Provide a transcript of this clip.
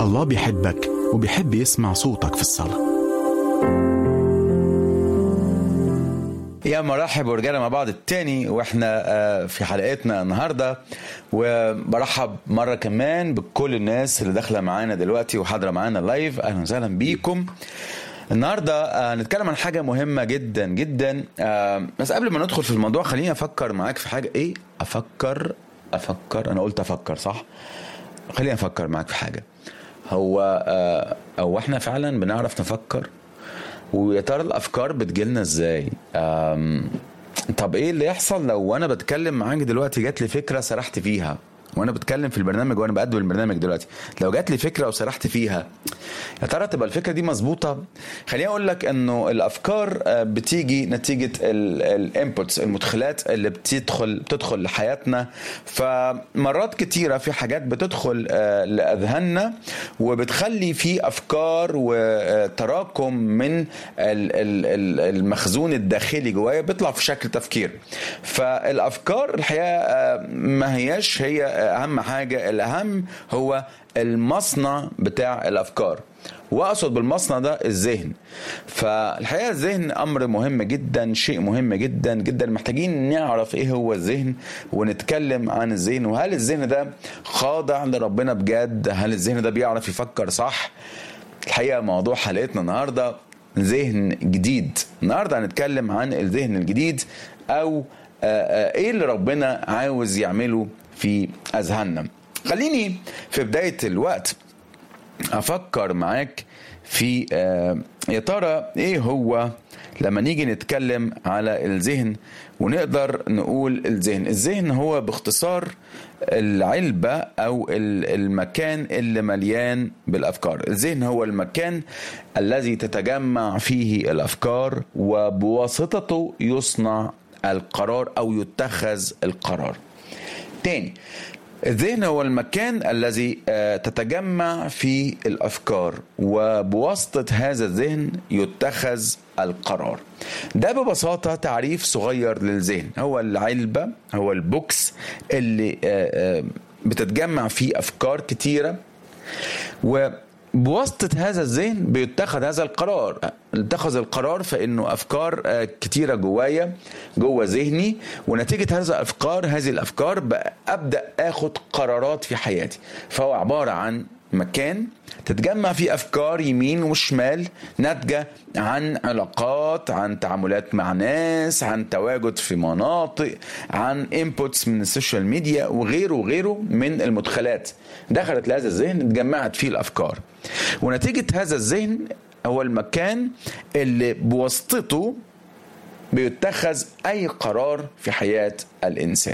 الله بيحبك وبيحب يسمع صوتك في الصلاة يا مرحب ورجعنا مع بعض التاني واحنا آه، في حلقتنا النهارده وبرحب مره كمان بكل الناس اللي داخله معانا دلوقتي وحاضره معانا لايف اهلا وسهلا بيكم النهارده آه، هنتكلم عن حاجه مهمه جدا جدا آه، بس قبل ما ندخل في الموضوع خليني افكر معاك في حاجه ايه افكر افكر انا قلت افكر صح خليني افكر معاك في حاجه هو آه، هو احنا فعلا بنعرف نفكر ويا ترى الافكار بتجيلنا ازاي أم، طب ايه اللي يحصل لو انا بتكلم معاك دلوقتي جات لي فكره سرحت فيها وانا بتكلم في البرنامج وانا بقدم البرنامج دلوقتي لو جات لي فكره وسرحت فيها يا ترى تبقى الفكره دي مظبوطه خليني اقول لك انه الافكار آه، بتيجي نتيجه الانبوتس المدخلات اللي بتدخل بتدخل لحياتنا فمرات كتيره في حاجات بتدخل آه، لاذهاننا وبتخلي في افكار وتراكم من ال- ال- ال- المخزون الداخلي جوايا بيطلع في شكل تفكير فالافكار الحقيقه آه، ما هياش هي اهم حاجه الاهم هو المصنع بتاع الافكار واقصد بالمصنع ده الذهن فالحقيقه الذهن امر مهم جدا شيء مهم جدا جدا محتاجين نعرف ايه هو الذهن ونتكلم عن الذهن وهل الذهن ده خاضع لربنا بجد هل الذهن ده بيعرف يفكر صح الحقيقه موضوع حلقتنا النهارده ذهن جديد النهارده هنتكلم عن الذهن الجديد او آه، آه، ايه اللي ربنا عاوز يعمله في اذهاننا خليني في بدايه الوقت افكر معاك في آه، يا ترى ايه هو لما نيجي نتكلم على الذهن ونقدر نقول الذهن الذهن هو باختصار العلبة أو ال- المكان اللي مليان بالأفكار الذهن هو المكان الذي تتجمع فيه الأفكار وبواسطته يصنع القرار أو يتخذ القرار تاني الذهن هو المكان الذي آه، تتجمع فيه الافكار وبواسطه هذا الذهن يتخذ القرار ده ببساطه تعريف صغير للذهن هو العلبه هو البوكس اللي آه، آه، بتتجمع فيه افكار كتيره وبواسطة هذا الذهن بيتخذ هذا القرار اتخذ القرار فإنه أفكار آه، كتيرة جوايا جوه ذهني ونتيجة هذا الأفكار هذه الأفكار بقى أبدأ أخد قرارات في حياتي فهو عبارة عن مكان تتجمع فيه افكار يمين وشمال ناتجه عن علاقات عن تعاملات مع ناس عن تواجد في مناطق عن انبوتس من السوشيال ميديا وغيره وغيره من المدخلات دخلت لهذا الذهن اتجمعت فيه الافكار ونتيجه هذا الذهن هو المكان اللي بواسطته بيتخذ اي قرار في حياه الانسان